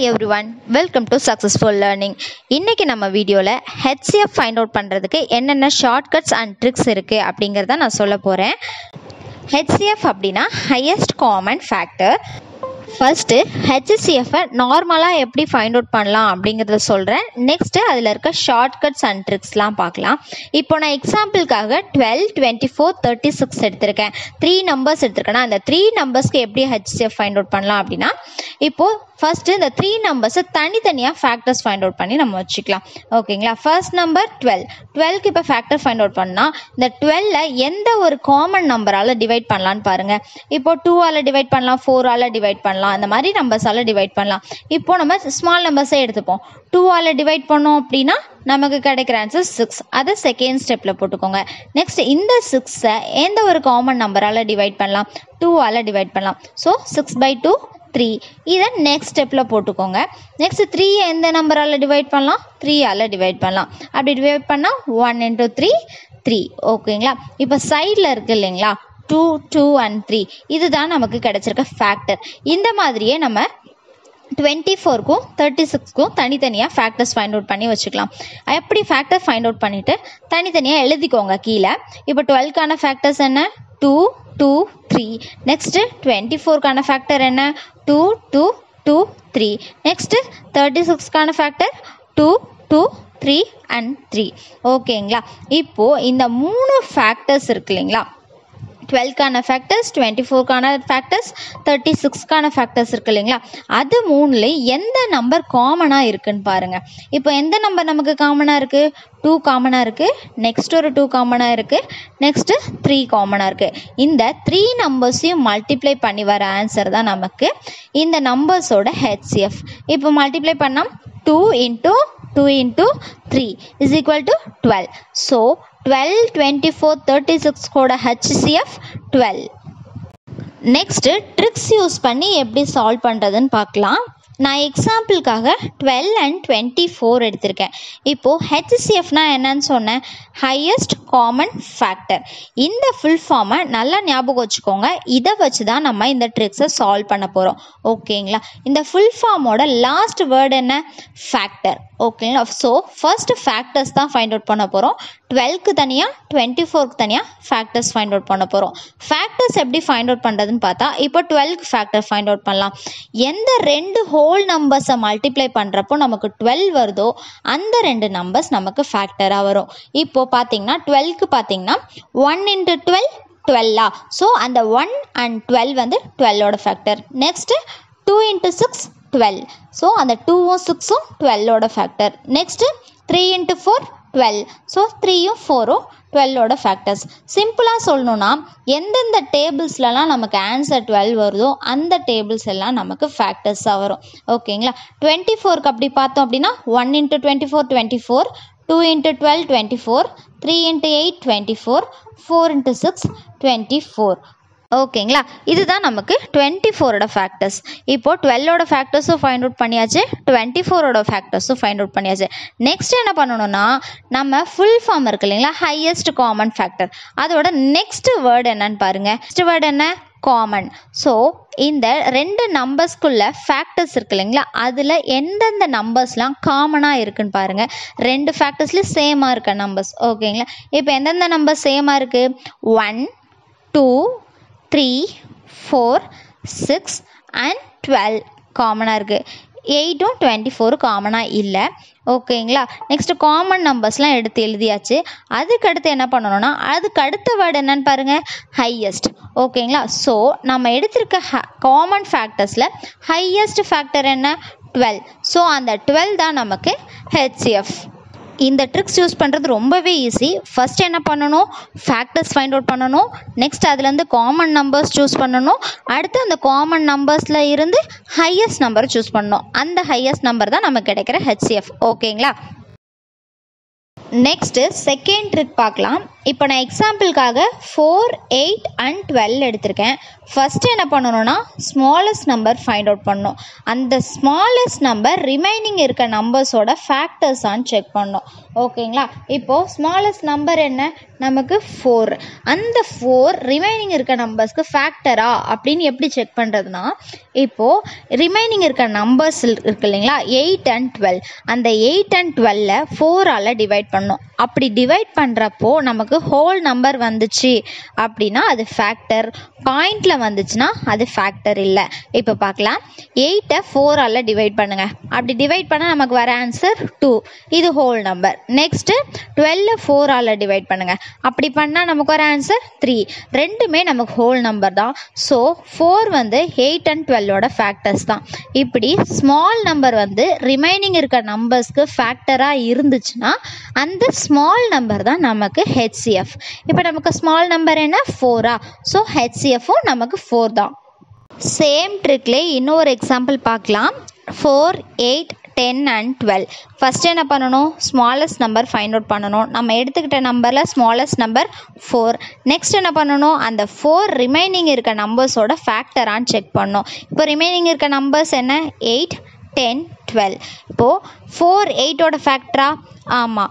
every everyone welcome to successful learning இன்றைக்கி நம்ம வீடியோவில் ஹெச்சிஎஃப் ஃபைண்ட் அவுட் பண்ணுறதுக்கு என்னென்ன ஷார்ட்கட்ஸ் அண்ட் ட்ரிக்ஸ் இருக்குது அப்படிங்கிறத நான் சொல்ல போகிறேன் ஹெச்சிஎஃப் அப்படின்னா ஹையஸ்ட் காமன் ஃபேக்டர் ஃபஸ்ட்டு ஹெச்சிசிஎஃப்பை நார்மலாக எப்படி ஃபைண்ட் அவுட் பண்ணலாம் அப்படிங்கிறத சொல்கிறேன் நெக்ஸ்ட்டு அதில் இருக்க ஷார்ட்கட்ஸ் அண்ட் ட்ரிக்ஸ்லாம் பார்க்கலாம் இப்போ நான் எக்ஸாம்பிளுக்காக twelve twenty four thirty six எடுத்திருக்கேன் த்ரீ நம்பர்ஸ் எடுத்திருக்கேன்னா அந்த த்ரீ நம்பர்ஸ்க்கு எப்படி ஹெச்சிஎஃப் ஃபைண்ட் அவுட் பண்ணலாம் அப்படின்னா இப்போது ஃபஸ்ட்டு இந்த த்ரீ நம்பர்ஸை தனித்தனியாக ஃபேக்டர்ஸ் ஃபைண்ட் அவுட் பண்ணி நம்ம வச்சுக்கலாம் ஓகேங்களா ஃபர்ஸ்ட் நம்பர் டுவெல் டுவெல்க்கு இப்போ ஃபேக்டர் ஃபைண்ட் அவுட் பண்ணால் இந்த டுவெல்ல எந்த ஒரு காமன் நம்பரால் டிவைட் பண்ணலான்னு பாருங்கள் இப்போ டூவால் டிவைட் பண்ணலாம் ஃபோரால் டிவைட் பண்ணலாம் அந்த மாதிரி நம்பர்ஸால் டிவைட் பண்ணலாம் இப்போ நம்ம ஸ்மால் நம்பர்ஸே எடுத்துப்போம் டூவால் டிவைட் பண்ணோம் அப்படின்னா நமக்கு கிடைக்கிற ஆன்சர் சிக்ஸ் அதை செகண்ட் ஸ்டெப்பில் போட்டுக்கோங்க நெக்ஸ்ட் இந்த சிக்ஸை எந்த ஒரு காமன் நம்பரால் டிவைட் பண்ணலாம் டூவால் டிவைட் பண்ணலாம் so six by two three இதை நெக்ஸ்ட் ஸ்டெப்பில் போட்டுக்கோங்க நெக்ஸ்ட் த்ரீ எந்த நம்பரால் டிவைட் பண்ணலாம் த்ரீயால் டிவைட் பண்ணலாம் அப்படி டிவைட் பண்ணால் ஒன் இன்ட்டு த்ரீ த்ரீ ஓகேங்களா இப்போ சைடில் இருக்குது இல்லைங்களா டூ டூ அண்ட் த்ரீ இதுதான் நமக்கு கிடச்சிருக்க ஃபேக்டர் இந்த மாதிரியே நம்ம டுவெண்ட்டி ஃபோருக்கும் தேர்ட்டி சிக்ஸ்க்கும் தனித்தனியாக ஃபேக்டர்ஸ் ஃபைண்ட் அவுட் பண்ணி வச்சுக்கலாம் எப்படி ஃபேக்டர் ஃபைண்ட் அவுட் பண்ணிவிட்டு தனித்தனியாக எழுதிக்கோங்க கீழே இப்போ டுவெல்க்கான ஃபேக்டர்ஸ் என்ன two two three next twenty ஃபோர்க்கான ஃபேக்டர் என்ன two two two three next thirty சிக்ஸ்க்கான factor two two three and three ஓகேங்களா இப்போது இந்த மூணு ஃபேக்டர்ஸ் இருக்கு இல்லைங்களா டுவெல்க்கான ஃபேக்டர்ஸ் டுவெண்ட்டி ஃபோர்க்கான ஃபேக்டர்ஸ் தேர்ட்டி சிக்ஸ்க்கான ஃபேக்டர்ஸ் இருக்கு இல்லைங்களா அது மூணுல எந்த நம்பர் காமனாக இருக்குன்னு பாருங்கள் இப்போ எந்த நம்பர் நமக்கு காமனாக இருக்குது டூ காமனாக இருக்குது நெக்ஸ்ட் ஒரு டூ காமனாக இருக்குது நெக்ஸ்ட்டு த்ரீ காமனாக இருக்குது இந்த த்ரீ நம்பர்ஸையும் மல்டிப்ளை பண்ணி வர ஆன்சர் தான் நமக்கு இந்த நம்பர்ஸோட ஹெச்சிஎஃப் இப்போ மல்டிப்ளை பண்ணால் two into two into three is equal to twelve so twelve twenty four thirty சிக்ஸ்கோட H C C F twelve next tricks use பண்ணி எப்படி சால்வ் பண்ணுறதுன்னு பார்க்கலாம் நான் எக்ஸாம்பிளுக்காக டுவெல் அண்ட் டுவெண்ட்டி ஃபோர் எடுத்திருக்கேன் இப்போது ஹெச்சிசிஎஃப்னா என்னன்னு சொன்னேன் ஹையஸ்ட் காமன் ஃபேக்டர் இந்த ஃபுல் ஃபார்மை நல்லா ஞாபகம் வச்சுக்கோங்க இதை வச்சு தான் நம்ம இந்த ட்ரிக்ஸை சால்வ் பண்ண போகிறோம் ஓகேங்களா இந்த ஃபுல் ஃபார்மோட லாஸ்ட் வேர்டு என்ன ஃபேக்டர் ஓகேங்களா ஸோ ஃபர்ஸ்ட் ஃபேக்டர்ஸ் தான் ஃபைண்ட் அவுட் பண்ண போகிறோம் டுவெல்க்கு தனியாக டுவெண்ட்டி ஃபோர்க்கு தனியாக ஃபேக்டர்ஸ் ஃபைண்ட் அவுட் பண்ண போகிறோம் ஃபேக்டர்ஸ் எப்படி ஃபைண்ட் அவுட் பண்ணுறதுன்னு பார்த்தா இப்போ டுவெல்க்கு ஃபேக்டர் ஃபைண்ட் அவுட் பண்ணலாம் எந்த ரெண்டு ஹோல் நம்பர்ஸை மல்டிப்ளை பண்ணுறப்போ நமக்கு டுவெல் வருதோ அந்த ரெண்டு நம்பர்ஸ் நமக்கு ஃபேக்டராக வரும் இப்போது பார்த்தீங்கன்னா டுவெல்க்கு பார்த்தீங்கன்னா ஒன் இன்ட்டு டுவெல் டுவெல்லா ஸோ அந்த ஒன் அண்ட் டுவெல் வந்து டுவெல்லோட factor next two into six twelve so அந்த டூவும் சிக்ஸும் டுவெல்லோட factor next three into four twelve so த்ரீயும் ஃபோரும் டுவெல்லோட ஃபேக்டர்ஸ் சிம்பிளாக சொல்லணுன்னா எந்தெந்த டேபிள்ஸ்லலாம் நமக்கு ஆன்சர் டுவெல் வருதோ அந்த டேபிள்ஸ் எல்லாம் நமக்கு ஃபேக்டர்ஸாக வரும் ஓகேங்களா டுவெண்ட்டி ஃபோருக்கு அப்படி பார்த்தோம் அப்படின்னா one into twenty four twenty four two into twelve twenty four three into eight twenty four four into six twenty four ஓகேங்களா இதுதான் நமக்கு டுவெண்ட்டி ஃபோரோட ஃபேக்டர்ஸ் இப்போது டுவெல்லோட ஃபேக்டர்ஸும் ஃபைண்ட் அவுட் பண்ணியாச்சு டுவெண்ட்டி ஃபோரோட ஃபேக்டர்ஸும் ஃபைண்ட் அவுட் பண்ணியாச்சு நெக்ஸ்ட் என்ன பண்ணணும்னா நம்ம ஃபுல் ஃபார்ம் இருக்கு இல்லைங்களா ஹையஸ்ட் காமன் ஃபேக்டர் அதோட நெக்ஸ்ட் வேர்டு என்னன்னு பாருங்கள் நெக்ஸ்ட் வேர்டு என்ன காமன் ஸோ இந்த ரெண்டு நம்பர்ஸ்க்குள்ள ஃபேக்டர்ஸ் இருக்கு இல்லைங்களா அதில் எந்தெந்த நம்பர்ஸ்லாம் காமனாக இருக்குன்னு பாருங்கள் ரெண்டு ஃபேக்டர்ஸ்லேயும் சேமாக இருக்க நம்பர்ஸ் ஓகேங்களா இப்போ எந்தெந்த நம்பர் சேமாக இருக்குது one two three four six and twelve காமனாக இருக்குது எயிட்டும் டுவெண்ட்டி ஃபோரும் காமனாக இல்லை ஓகேங்களா நெக்ஸ்ட்டு காமன் நம்பர்ஸ்லாம் எடுத்து எழுதியாச்சு அதுக்கு அடுத்து என்ன பண்ணணும்னா அதுக்கு அடுத்த வேர்டு என்னன்னு பாருங்கள் ஹையஸ்ட் ஓகேங்களா ஸோ நம்ம எடுத்திருக்க ஹ காமன் ஃபேக்டர்ஸில் ஹையஸ்ட் ஃபேக்டர் என்ன டுவெல் ஸோ அந்த டுவெல் தான் நமக்கு ஹெச்சிஎஃப் இந்த ட்ரிக்ஸ் யூஸ் பண்ணுறது ரொம்பவே ஈஸி ஃபஸ்ட் என்ன பண்ணணும் ஃபேக்டர்ஸ் ஃபைண்ட் அவுட் பண்ணணும் நெக்ஸ்ட் அதுலேருந்து காமன் நம்பர்ஸ் சூஸ் பண்ணணும் அடுத்து அந்த காமன் நம்பர்ஸில் இருந்து ஹையஸ்ட் நம்பரை சூஸ் பண்ணணும் அந்த ஹையஸ்ட் நம்பர் தான் நமக்கு கிடைக்கிற ஹெச்சிஎஃப் ஓகேங்களா நெக்ஸ்ட்டு செகண்ட் ட்ரிக் பார்க்கலாம் இப்போ நான் எக்ஸாம்பிளுக்காக ஃபோர் எயிட் அண்ட் டுவெல் எடுத்திருக்கேன் ஃபஸ்ட்டு என்ன பண்ணணும்னா ஸ்மாலஸ்ட் நம்பர் ஃபைண்ட் அவுட் பண்ணணும் அந்த ஸ்மாலஸ்ட் நம்பர் ரிமைனிங் இருக்க நம்பர்ஸோட ஃபேக்டர்ஸான்னு செக் பண்ணணும் ஓகேங்களா இப்போது ஸ்மாலஸ்ட் நம்பர் என்ன நமக்கு ஃபோர் அந்த ஃபோர் ரிமைனிங் இருக்க நம்பர்ஸ்க்கு ஃபேக்டரா அப்படின்னு எப்படி செக் பண்ணுறதுனா இப்போது ரிமைனிங் இருக்க நம்பர்ஸ் இருக்கு இல்லைங்களா எயிட் அண்ட் டுவெல் அந்த எயிட் அண்ட் டுவெல்ல ஃபோரால் டிவைட் பண்ணணும் அப்படி டிவைட் பண்ணுறப்போ நமக்கு ஹோல் நம்பர் வந்துச்சு அப்படின்னா அது ஃபேக்டர் பாயிண்டில் வந்துச்சுன்னா அது ஃபேக்டர் இல்லை இப்போ பார்க்கலாம் எயிட்டை ஃபோரால் டிவைட் பண்ணுங்கள் அப்படி டிவைட் பண்ணால் நமக்கு வர ஆன்சர் டூ இது ஹோல் நம்பர் நெக்ஸ்ட்டு டுவெல்ல ஃபோரால் டிவைட் பண்ணுங்கள் அப்படி பண்ணால் நமக்கு வர ஆன்சர் த்ரீ ரெண்டுமே நமக்கு ஹோல் நம்பர் தான் ஸோ ஃபோர் வந்து எயிட் அண்ட் டுவெல்லோட ஃபேக்டர்ஸ் தான் இப்படி ஸ்மால் நம்பர் வந்து ரிமைனிங் இருக்க நம்பர்ஸ்க்கு ஃபேக்டராக இருந்துச்சுன்னா அந்த ஸ்மால் நம்பர் தான் நமக்கு ஹெச்சிஎஃப் இப்போ நமக்கு ஸ்மால் நம்பர் என்ன ஃபோரா ஸோ ஹெச்சிஎஃப்பும் நமக்கு ஃபோர் தான் சேம் ட்ரிக்லே இன்னொரு எக்ஸாம்பிள் பார்க்கலாம் four eight ten and twelve first என்ன பண்ணணும் ஸ்மாலஸ்ட் நம்பர் ஃபைண்ட் அவுட் பண்ணணும் நம்ம எடுத்துக்கிட்ட நம்பரில் ஸ்மாலஸ்ட் நம்பர் ஃபோர் நெக்ஸ்ட் என்ன பண்ணணும் அந்த ஃபோர் ரிமைனிங் இருக்க நம்பர்ஸோட ஃபேக்டரான்னு செக் பண்ணணும் இப்போ ரிமைனிங் இருக்க நம்பர்ஸ் என்ன எயிட் டென் டுவெல் இப்போது ஃபோர் எயிட்டோட ஃபேக்டரா ஆமாம்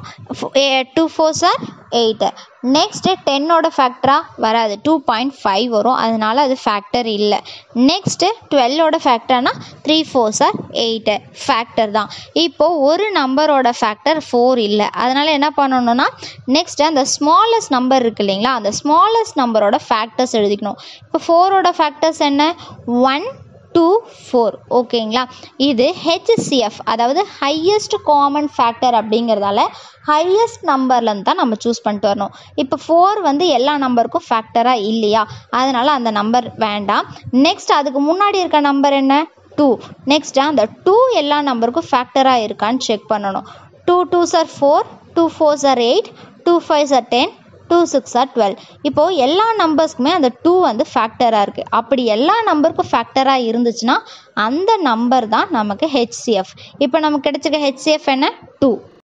டூ ஃபோர் சார் எயிட்டு நெக்ஸ்ட்டு டென்னோட ஃபேக்டரா வராது டூ பாயிண்ட் ஃபைவ் வரும் அதனால அது ஃபேக்டர் இல்லை நெக்ஸ்ட்டு டுவெல்லோட ஃபேக்டர்னா த்ரீ ஃபோர் சார் எயிட்டு ஃபேக்டர் தான் இப்போது ஒரு நம்பரோட ஃபேக்டர் ஃபோர் இல்லை அதனால் என்ன பண்ணணும்னா நெக்ஸ்ட்டு அந்த ஸ்மாலஸ்ட் நம்பர் இருக்கு இல்லைங்களா அந்த ஸ்மாலஸ்ட் நம்பரோட ஃபேக்டர்ஸ் எழுதிக்கணும் இப்போ ஃபோரோட ஃபேக்டர்ஸ் என்ன ஒன் டூ ஃபோர் ஓகேங்களா இது ஹெச்சிஎஃப் அதாவது ஹையஸ்ட் காமன் ஃபேக்டர் அப்படிங்கிறதால ஹையஸ்ட் நம்பர்லேருந்து தான் நம்ம சூஸ் பண்ணிட்டு வரணும் இப்போ ஃபோர் வந்து எல்லா நம்பருக்கும் ஃபேக்டராக இல்லையா அதனால் அந்த நம்பர் வேண்டாம் நெக்ஸ்ட் அதுக்கு முன்னாடி இருக்க நம்பர் என்ன டூ நெக்ஸ்ட் அந்த டூ எல்லா நம்பருக்கும் ஃபேக்டராக இருக்கான்னு செக் பண்ணணும் டூ டூ சார் ஃபோர் டூ ஃபோர் சார் எயிட் டூ ஃபைவ் சார் ten two six are twelve இப்போது எல்லா நம்பர்ஸ்க்குமே அந்த டூ வந்து ஃபேக்டராக இருக்குது அப்படி எல்லா நம்பருக்கும் ஃபேக்டராக இருந்துச்சுன்னா அந்த நம்பர் தான் நமக்கு ஹெச்சிஎஃப் இப்போ நமக்கு கிடைச்சிருக்க ஹெச்சிஎஃப் என்ன டூ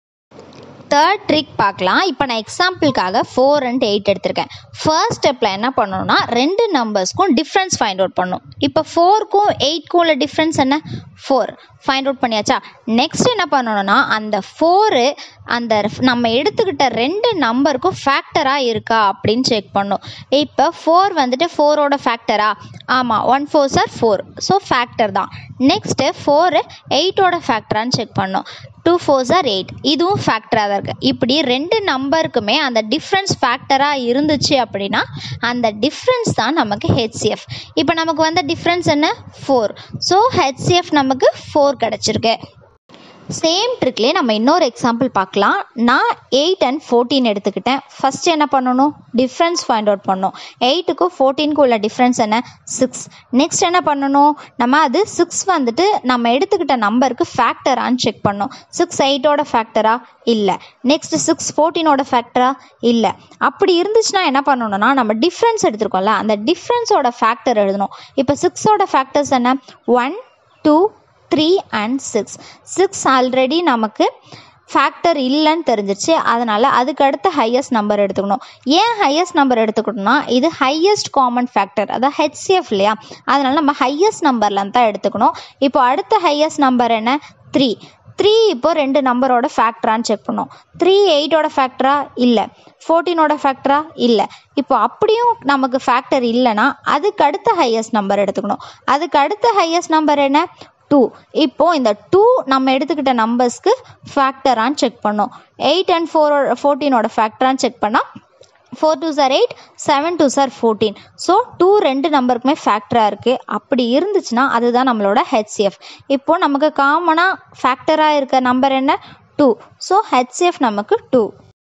தேர்ட் ட்ரிக் பார்க்கலாம் இப்போ நான் எக்ஸாம்பிளுக்காக ஃபோர் அண்ட் எயிட் எடுத்திருக்கேன் ஃபர்ஸ்ட் ஸ்டெப்பில் என்ன பண்ணணும்னா ரெண்டு நம்பர்ஸ்க்கும் டிஃப்ரென்ஸ் ஃபைண்ட் அவுட் பண்ணணும் இப்போ ஃபோருக்கும் எயிட்க்கும் உள்ள டிஃப்ரென்ஸ் என்ன ஃபோர் ஃபைண்ட் அவுட் பண்ணியாச்சா நெக்ஸ்ட் என்ன பண்ணணும்னா அந்த ஃபோரு அந்த நம்ம எடுத்துக்கிட்ட ரெண்டு நம்பருக்கும் ஃபேக்டராக இருக்கா அப்படின்னு செக் பண்ணும் இப்போ ஃபோர் வந்துட்டு ஃபோரோட ஃபேக்டரா ஆமாம் ஒன் ஃபோர் சார் ஃபோர் ஸோ ஃபேக்டர் தான் நெக்ஸ்ட்டு ஃபோரு எயிட்டோட ஃபேக்டரான்னு செக் பண்ணோம் டூ ஃபோர் சார் எயிட் இதுவும் ஃபேக்டராக தான் இருக்குது இப்படி ரெண்டு நம்பருக்குமே அந்த டிஃப்ரென்ஸ் ஃபேக்டராக இருந்துச்சு அப்படின்னா அந்த டிஃப்ரென்ஸ் தான் நமக்கு ஹெச்சிஎஃப் இப்போ நமக்கு வந்த டிஃப்ரென்ஸ் என்ன ஃபோர் ஸோ ஹெச்சிஎஃப் நமக்கு ஃபோர் கிடச்சிருக்கு சேம் ட்ரிக்லேயே நம்ம இன்னொரு எக்ஸாம்பிள் பார்க்கலாம் நான் எயிட் அண்ட் ஃபோர்டீன் எடுத்துக்கிட்டேன் ஃபஸ்ட் என்ன பண்ணணும் டிஃப்ரென்ஸ் ஃபைண்ட் அவுட் பண்ணணும் எயிட்டுக்கும் ஃபோர்டீனுக்கும் உள்ள டிஃப்ரென்ஸ் என்ன சிக்ஸ் நெக்ஸ்ட் என்ன பண்ணணும் நம்ம அது சிக்ஸ் வந்துட்டு நம்ம எடுத்துக்கிட்ட நம்பருக்கு ஃபேக்டரான்னு செக் பண்ணோம் சிக்ஸ் எயிட்டோட ஃபேக்டரா இல்லை நெக்ஸ்ட் சிக்ஸ் ஃபோர்டீனோட ஃபேக்டரா இல்லை அப்படி இருந்துச்சுன்னா என்ன பண்ணணும்னா நம்ம டிஃப்ரென்ஸ் எடுத்திருக்கோம்ல அந்த டிஃப்ரென்ஸோட ஃபேக்டர் எழுதணும் இப்போ சிக்ஸோட ஃபேக்டர்ஸ் என்ன one two three and six six already நமக்கு ஃபேக்டர் இல்லைன்னு தெரிஞ்சிருச்சு அதனால் அதுக்கு அடுத்த ஹையஸ்ட் நம்பர் எடுத்துக்கணும் ஏன் ஹையஸ்ட் நம்பர் எடுத்துக்கணும்னா இது ஹையஸ்ட் காமன் ஃபேக்டர் அதாவது ஹெச்சிஎஃப் இல்லையா அதனால் நம்ம ஹையஸ்ட் நம்பர்லேருந்து தான் எடுத்துக்கணும் இப்போ அடுத்த ஹையஸ்ட் நம்பர் என்ன த்ரீ த்ரீ இப்போ ரெண்டு நம்பரோட ஃபேக்டரான்னு செக் பண்ணோம் த்ரீ எயிட்டோட ஃபேக்டரா இல்லை ஃபோர்டீனோட ஃபேக்டரா இல்லை இப்போ அப்படியும் நமக்கு ஃபேக்டர் இல்லைன்னா அதுக்கு அடுத்த ஹையஸ்ட் நம்பர் எடுத்துக்கணும் அதுக்கு அடுத்த ஹையஸ்ட் நம்பர் என்ன டூ இப்போது இந்த டூ நம்ம எடுத்துக்கிட்ட நம்பர்ஸ்க்கு ஃபேக்டரான்னு செக் பண்ணோம் எயிட் அண்ட் ஃபோரோட ஃபோர்டீனோட ஃபேக்டரான்னு செக் பண்ணால் ஃபோர் டூ சார் எயிட் செவன் டூ சார் ஃபோர்டீன் ஸோ டூ ரெண்டு நம்பருக்குமே ஃபேக்டராக இருக்குது அப்படி இருந்துச்சுன்னா அதுதான் நம்மளோட ஹெச்சிஎஃப் இப்போது நமக்கு காமனாக ஃபேக்டராக இருக்க நம்பர் என்ன டூ ஸோ ஹெச்சிஎஃப் நமக்கு டூ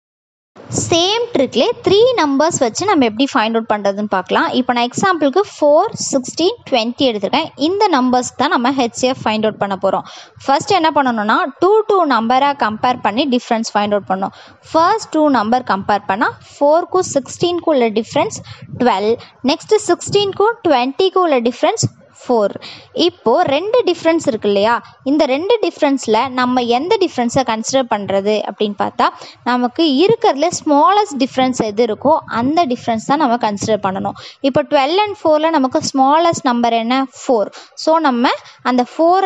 சேம் ட்ரிக்லே த்ரீ நம்பர்ஸ் வச்சு நம்ம எப்படி ஃபைண்ட் அவுட் பண்ணுறதுன்னு பார்க்கலாம் இப்போ நான் எக்ஸாம்பிளுக்கு ஃபோர் சிக்ஸ்டீன் டுவெண்ட்டி எடுத்திருக்கேன் இந்த நம்பர்ஸ்க்கு தான் நம்ம ஹெச்சிஎஃப் ஃபைண்ட் அவுட் பண்ண போகிறோம் ஃபர்ஸ்ட் என்ன பண்ணணும்னா டூ டூ நம்பராக கம்பேர் பண்ணி டிஃப்ரென்ஸ் ஃபைண்ட் அவுட் பண்ணணும் ஃபர்ஸ்ட் டூ நம்பர் கம்பேர் பண்ணால் ஃபோர்க்கும் சிக்ஸ்டீனுக்கும் உள்ள டிஃப்ரென்ஸ் டுவெல் நெக்ஸ்ட்டு சிக்ஸ்டீனுக்கும் டுவெண்ட்டிக்கும் உள்ள டிஃப்ரென்ஸ் ஃபோர் இப்போது ரெண்டு டிஃப்ரென்ஸ் இருக்கு இல்லையா இந்த ரெண்டு டிஃப்ரென்ஸில் நம்ம எந்த டிஃப்ரென்ஸை கன்சிடர் பண்ணுறது அப்படின்னு பார்த்தா நமக்கு இருக்கிறதுல ஸ்மாலஸ்ட் டிஃப்ரென்ஸ் எது இருக்கோ அந்த டிஃப்ரென்ஸ் தான் நம்ம கன்சிடர் பண்ணணும் இப்போ டுவெல் அண்ட் ஃபோரில் நமக்கு ஸ்மாலஸ்ட் நம்பர் என்ன ஃபோர் ஸோ நம்ம அந்த ஃபோரை தான்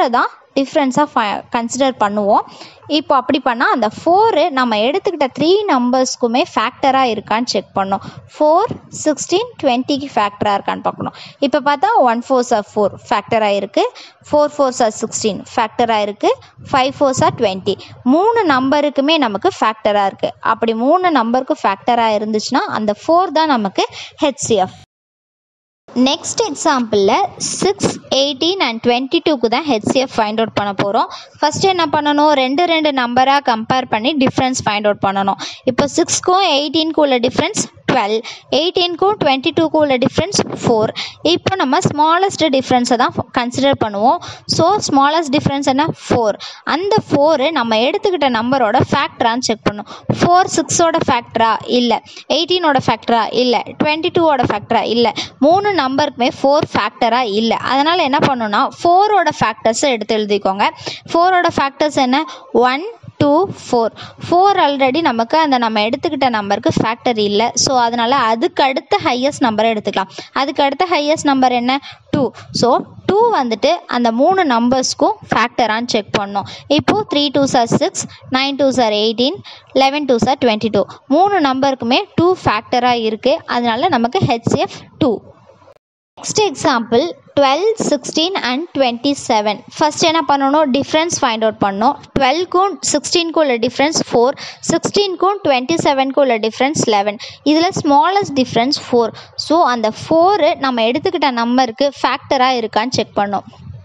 டிஃப்ரென்ஸாக கன்சிடர் பண்ணுவோம் இப்போ அப்படி பண்ணால் அந்த ஃபோரு நம்ம எடுத்துக்கிட்ட த்ரீ நம்பர்ஸ்க்குமே ஃபேக்டராக இருக்கான்னு செக் பண்ணோம் ஃபோர் சிக்ஸ்டீன் டுவெண்ட்டிக்கு ஃபேக்டராக இருக்கான்னு பார்க்கணும் இப்போ பார்த்தா ஒன் ஃபோர் சார் ஃபோர் ஃபேக்டராக இருக்குது ஃபோர் ஃபோர் சார் சிக்ஸ்டீன் ஃபேக்டராக இருக்குது ஃபைவ் ஃபோர் சார் டுவெண்ட்டி மூணு நம்பருக்குமே நமக்கு ஃபேக்டராக இருக்குது அப்படி மூணு நம்பருக்கு ஃபேக்டராக இருந்துச்சுன்னா அந்த ஃபோர் தான் நமக்கு ஹெச்சிஎஃப் நெக்ஸ்ட் எக்ஸாம்பிளில் சிக்ஸ் எயிட்டீன் அண்ட் டுவெண்ட்டி டூக்கு தான் ஹெச்சிஎஃப் ஃபைண்ட் அவுட் பண்ண போகிறோம் ஃபஸ்ட்டு என்ன பண்ணணும் ரெண்டு ரெண்டு நம்பராக கம்பேர் பண்ணி டிஃப்ரென்ஸ் ஃபைண்ட் அவுட் பண்ணணும் இப்போ சிக்ஸ்க்கும் எயிட்டீனுக்கு உள்ள டிஃப்ரென்ஸ் டுவெல் எயிட்டீனுக்கும் டுவெண்ட்டி டூக்கும் உள்ள டிஃப்ரென்ஸ் ஃபோர் இப்போ நம்ம ஸ்மாலஸ்ட் டிஃப்ரென்ஸை தான் கன்சிடர் பண்ணுவோம் ஸோ ஸ்மாலஸ்ட் டிஃப்ரென்ஸ் என்ன ஃபோர் அந்த ஃபோரு நம்ம எடுத்துக்கிட்ட நம்பரோட ஃபேக்டரான்னு செக் பண்ணும் ஃபோர் சிக்ஸோட ஃபேக்டரா இல்லை எயிட்டீனோட ஃபேக்டரா இல்லை டுவெண்ட்டி டூவோட ஃபேக்டரா இல்லை மூணு நம்பருக்குமே ஃபோர் ஃபேக்டராக இல்லை அதனால் என்ன பண்ணணும்னா ஃபோரோட ஃபேக்டர்ஸை எடுத்து எழுதிக்கோங்க ஃபோரோட ஃபேக்டர்ஸ் என்ன one two four four already நமக்கு அந்த நம்ம எடுத்துக்கிட்ட நம்பருக்கு ஃபேக்டர் இல்லை ஸோ அதனால் அதுக்கு அடுத்த ஹையஸ்ட் நம்பரை எடுத்துக்கலாம் அதுக்கு அடுத்த ஹையஸ்ட் நம்பர் என்ன டூ ஸோ டூ வந்துட்டு அந்த மூணு நம்பர்ஸ்க்கும் ஃபேக்டரான்னு செக் பண்ணோம் இப்போது த்ரீ டூ சார் சிக்ஸ் நைன் டூ சார் எயிட்டீன் லெவன் டூ சார் டுவெண்ட்டி டூ மூணு நம்பருக்குமே டூ ஃபேக்டராக இருக்குது அதனால நமக்கு H F two next example twelve sixteen and twenty seven first என்ன பண்ணணும் டிஃப்ரென்ஸ் ஃபைண்ட் அவுட் பண்ணோம் டுவெல்க்கும் சிக்ஸ்டீனுக்கும் உள்ள டிஃப்ரென்ஸ் ஃபோர் சிக்ஸ்டீனுக்கும் டுவெண்ட்டி செவனுக்கும் உள்ள டிஃப்ரென்ஸ் லெவன் இதில் ஸ்மாலஸ்ட் டிஃப்ரென்ஸ் ஃபோர் ஸோ அந்த ஃபோரு நம்ம எடுத்துக்கிட்ட நம்பருக்கு ஃபேக்டராக இருக்கான்னு செக் பண்ணோம்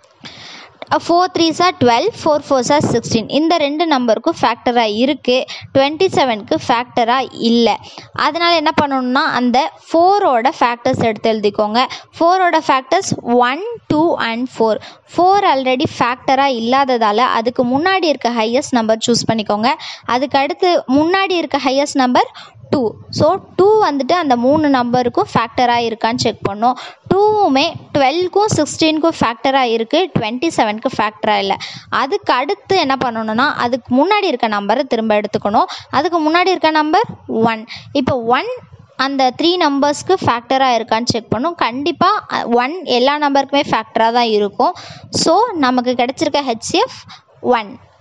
ஃபோர் த்ரீ சார் டுவெல் ஃபோர் ஃபோர் சார் சிக்ஸ்டீன் இந்த ரெண்டு நம்பருக்கும் ஃபேக்டராக இருக்குது டுவெண்ட்டி செவனுக்கு ஃபேக்டராக இல்லை அதனால் என்ன பண்ணணும்னா அந்த ஃபோரோட ஃபேக்டர்ஸ் எடுத்து எழுதிக்கோங்க ஃபோரோட factors one two and four four ஆல்ரெடி ஃபேக்டராக இல்லாததால் அதுக்கு முன்னாடி இருக்க ஹையஸ்ட் நம்பர் சூஸ் பண்ணிக்கோங்க அதுக்கு அடுத்து முன்னாடி இருக்க highest number two so two வந்துட்டு அந்த மூணு நம்பருக்கும் ஃபேக்டராக இருக்கான்னு செக் பண்ணோம் டூவுமே டுவெல்க்கும் சிக்ஸ்டீனுக்கும் ஃபேக்டராக இருக்குது டுவெண்ட்டி செவனுக்கு ஃபேக்டராக இல்லை அதுக்கு அடுத்து என்ன பண்ணணும்னா அதுக்கு முன்னாடி இருக்க நம்பரை திரும்ப எடுத்துக்கணும் அதுக்கு முன்னாடி இருக்க நம்பர் ஒன் இப்போ ஒன் அந்த த்ரீ நம்பர்ஸ்க்கு ஃபேக்டராக இருக்கான்னு செக் பண்ணும் கண்டிப்பாக ஒன் எல்லா நம்பருக்குமே ஃபேக்டராக தான் இருக்கும் ஸோ நமக்கு கிடச்சிருக்க ஹெச்எஃப் ஒன்